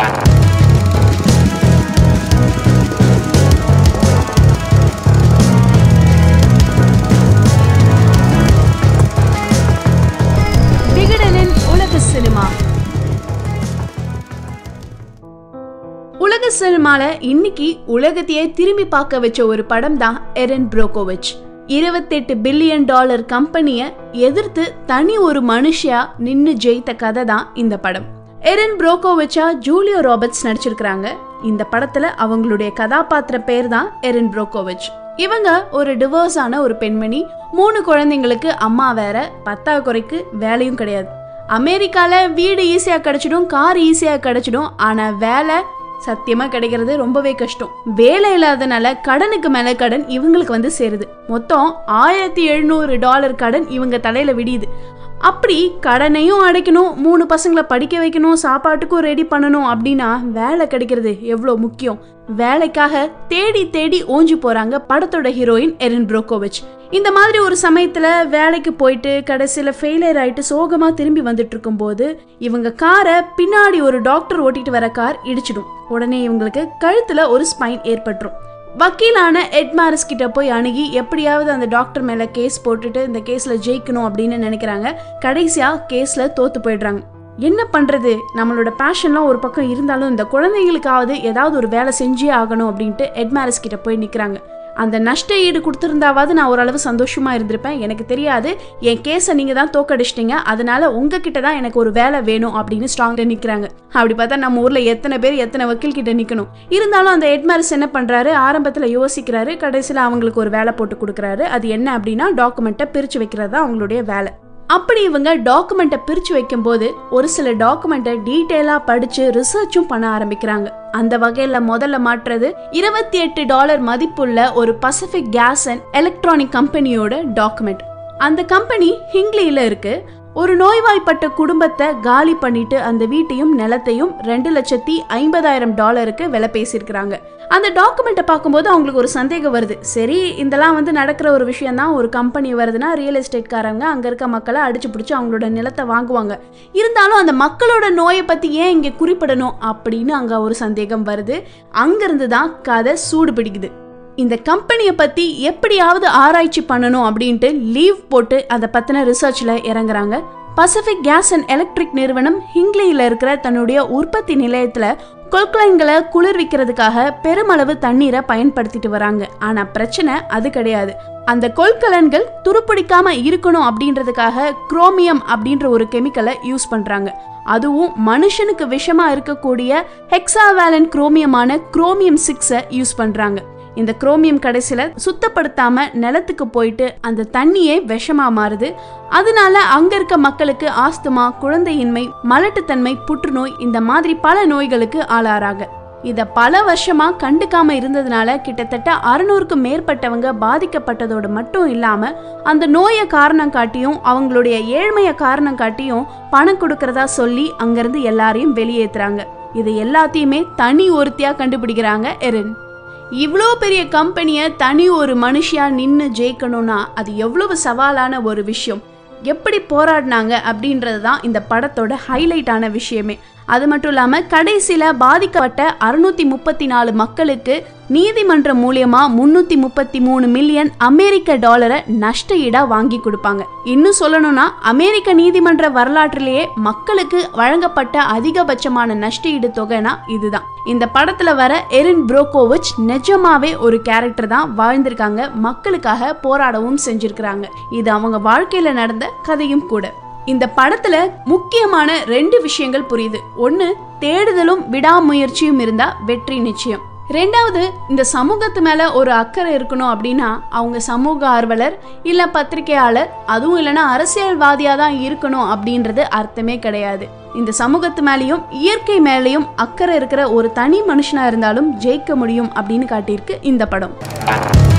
விகடனின் உலக சினிமா உலக சினிமால இன்னைக்கு உலகத்தையே திரும்பி பார்க்க வச்ச ஒரு படம் தான் எரன் புரோகோவிச் இருபத்தெட்டு பில்லியன் டாலர் கம்பெனியை எதிர்த்து தனி ஒரு மனுஷியா நின்னு ஜெயித்த கதை தான் இந்த படம் எரன் புரோகோவிச்சா ஜூலியோ ராபர்ட்ஸ் நடிச்சிருக்கிறாங்க இந்த படத்துல அவங்களுடைய கதாபாத்திர பேர் தான் எரன் புரோகோவிச் இவங்க ஒரு டிவோர்ஸ் ஆன ஒரு பெண்மணி மூணு குழந்தைங்களுக்கு அம்மா வேற பத்தா குறைக்கு வேலையும் கிடையாது அமெரிக்கால வீடு ஈஸியா கிடைச்சிடும் கார் ஈஸியா கிடைச்சிடும் ஆனா வேலை சத்தியமா கிடைக்கிறது ரொம்பவே கஷ்டம் வேலை இல்லாதனால கடனுக்கு மேல கடன் இவங்களுக்கு வந்து சேருது மொத்தம் ஆயிரத்தி எழுநூறு டாலர் கடன் இவங்க தலையில விடியுது அப்படி கடனையும் அடைக்கணும் மூணு பசங்களை படிக்க வைக்கணும் சாப்பாட்டுக்கும் ரெடி பண்ணணும் அப்படின்னா வேலை கிடைக்கிறது எவ்வளோ முக்கியம் வேலைக்காக தேடி தேடி ஓஞ்சி போறாங்க படத்தோட ஹீரோயின் எரின் புரோகோவிச் இந்த மாதிரி ஒரு சமயத்துல வேலைக்கு போயிட்டு கடைசியில ஃபெயிலியர் ஆயிட்டு சோகமா திரும்பி வந்துட்டு இருக்கும்போது இவங்க காரை பின்னாடி ஒரு டாக்டர் ஓட்டிட்டு வர கார் இடிச்சிடும் உடனே இவங்களுக்கு கழுத்துல ஒரு ஸ்பைன் ஏற்பட்டுரும் வக்கீலான எட் மாரிஸ் கிட்ட போய் அணுகி எப்படியாவது அந்த டாக்டர் மேல கேஸ் போட்டுட்டு இந்த கேஸ்ல ஜெயிக்கணும் அப்படின்னு நினைக்கிறாங்க கடைசியா கேஸ்ல தோத்து போயிடுறாங்க என்ன பண்றது நம்மளோட பேஷன்லாம் ஒரு பக்கம் இருந்தாலும் இந்த குழந்தைங்களுக்காவது ஏதாவது ஒரு வேலை செஞ்சே ஆகணும் அப்படின்ட்டு எட் மாரிஸ் கிட்ட போய் நிக்கிறாங்க அந்த நஷ்ட ஈடு கொடுத்துருந்தாவது நான் ஓரளவு சந்தோஷமா இருந்திருப்பேன் எனக்கு தெரியாது என் கேஸை நீங்க தான் தோக்கடிச்சிட்டீங்க அதனால உங்ககிட்ட தான் எனக்கு ஒரு வேலை வேணும் அப்படின்னு ஸ்ட்ராங்கா நிக்கிறாங்க அப்படி பார்த்தா நம்ம ஊர்ல எத்தனை பேர் எத்தனை வக்கீல் கிட்ட நிக்கணும் இருந்தாலும் அந்த எட்மாரிஸ் என்ன பண்றாரு ஆரம்பத்துல யோசிக்கிறாரு கடைசியில அவங்களுக்கு ஒரு வேலை போட்டு கொடுக்குறாரு அது என்ன அப்படின்னா டாக்குமெண்ட்டை பிரிச்சு வைக்கிறது தான் அவங்களுடைய வேலை அப்படி இவங்க டாக்குமெண்ட்டை பிரிச்சு வைக்கும்போது ஒரு சில டாக்குமெண்ட்டை டீட்டெயிலாக படிச்சு ரிசர்ச்சும் பண்ண ஆரம்பிக்கிறாங்க அந்த வகையில முதல்ல மாற்றுறது இருபத்தி எட்டு டாலர் மதிப்புள்ள ஒரு பசிபிக் கேஸ் அண்ட் எலக்ட்ரானிக் கம்பெனியோட டாக்குமெண்ட் அந்த கம்பெனி ஹிங்லியில இருக்கு ஒரு நோய்வாய்ப்பட்ட குடும்பத்தை காலி பண்ணிட்டு அந்த வீட்டையும் நிலத்தையும் ரெண்டு லட்சத்தி ஐம்பதாயிரம் டாலருக்கு விலை பேசியிருக்கிறாங்க அந்த டாக்குமெண்ட்டை பார்க்கும்போது அவங்களுக்கு ஒரு சந்தேகம் வருது சரி இதெல்லாம் வந்து நடக்கிற ஒரு விஷயம் தான் ஒரு கம்பெனி வருதுன்னா ரியல் எஸ்டேட்காரங்க அங்கே இருக்க மக்களை அடிச்சு பிடிச்சி அவங்களோட நிலத்தை வாங்குவாங்க இருந்தாலும் அந்த மக்களோட நோயை பற்றி ஏன் இங்கே குறிப்பிடணும் அப்படின்னு அங்கே ஒரு சந்தேகம் வருது அங்கேருந்து தான் கதை சூடு பிடிக்குது இந்த கம்பெனியை பற்றி எப்படியாவது ஆராய்ச்சி பண்ணணும் அப்படின்ட்டு லீவ் போட்டு அதை பற்றின ரிசர்ச்சில் இறங்குறாங்க பசிபிக் கேஸ் அண்ட் எலக்ட்ரிக் நிறுவனம் ஹிங்லியில் இருக்கிற தன்னுடைய உற்பத்தி நிலையத்தில் கொல்கலைன்களை குளிர்விக்கிறதுக்காக பெருமளவு தண்ணீரை பயன்படுத்திட்டு வராங்க ஆனால் பிரச்சனை அது கிடையாது அந்த கொள்கலன்கள் துருப்பிடிக்காம இருக்கணும் அப்படின்றதுக்காக குரோமியம் அப்படின்ற ஒரு கெமிக்கலை யூஸ் பண்றாங்க அதுவும் மனுஷனுக்கு விஷமா இருக்கக்கூடிய ஹெக்ஸாவேலன் குரோமியமான குரோமியம் சிக்ஸை யூஸ் பண்றாங்க இந்த குரோமியம் கடைசியில சுத்தப்படுத்தாம நிலத்துக்கு போயிட்டு அந்த தண்ணியே விஷமா மாறுது அதனால அங்க இருக்க மக்களுக்கு ஆஸ்துமா குழந்தையின்மை மலட்டுத்தன்மை புற்றுநோய் இந்த மாதிரி பல நோய்களுக்கு ஆளாறாங்க இத பல வருஷமா கண்டுக்காம இருந்ததுனால கிட்டத்தட்ட அறுநூறுக்கும் மேற்பட்டவங்க பாதிக்கப்பட்டதோடு மட்டும் இல்லாம அந்த நோயை காரணம் காட்டியும் அவங்களுடைய ஏழ்மையை காரணம் காட்டியும் பணம் கொடுக்கறதா சொல்லி அங்கிருந்து எல்லாரையும் வெளியேத்துறாங்க இது எல்லாத்தையுமே தனி ஒருத்தியா கண்டுபிடிக்கிறாங்க எரின் இவ்வளோ பெரிய கம்பெனியை தனி ஒரு மனுஷியா நின்று ஜெயிக்கணும்னா அது எவ்வளவு சவாலான ஒரு விஷயம் எப்படி போராடினாங்க அப்படின்றது தான் இந்த படத்தோட ஹைலைட்டான விஷயமே அது மட்டும் இல்லாமல் கடைசியில் பாதிக்கப்பட்ட அறுநூத்தி முப்பத்தி நாலு மக்களுக்கு நீதிமன்றம் மூலியமா முன்னூத்தி முப்பத்தி மூணு மில்லியன் அமெரிக்க டாலரை நஷ்ட ஈடா வாங்கி கொடுப்பாங்க இன்னும் சொல்லணும்னா அமெரிக்க நீதிமன்ற வரலாற்றிலேயே மக்களுக்கு வழங்கப்பட்ட அதிகபட்சமான நஷ்ட ஈடு தொகைனா இதுதான் இந்த படத்துல வர எரின் புரோகோவிச் நிஜமாவே ஒரு கேரக்டர் தான் வாழ்ந்திருக்காங்க மக்களுக்காக போராடவும் செஞ்சிருக்கிறாங்க இது அவங்க வாழ்க்கையில நடந்த கதையும் கூட இந்த படத்துல முக்கியமான ரெண்டு விஷயங்கள் புரியுது ஒன்னு தேடுதலும் விடாமுயற்சியும் இருந்தா வெற்றி நிச்சயம் ரெண்டாவது இந்த சமூகத்து மேல ஒரு அக்கறை இருக்கணும் அப்படின்னா அவங்க சமூக ஆர்வலர் இல்ல பத்திரிகையாளர் அதுவும் இல்லைன்னா அரசியல்வாதியா தான் இருக்கணும் அப்படின்றது அர்த்தமே கிடையாது இந்த சமூகத்து மேலேயும் இயற்கை மேலேயும் அக்கறை இருக்கிற ஒரு தனி மனுஷனா இருந்தாலும் ஜெயிக்க முடியும் அப்படின்னு காட்டியிருக்கு இந்த படம்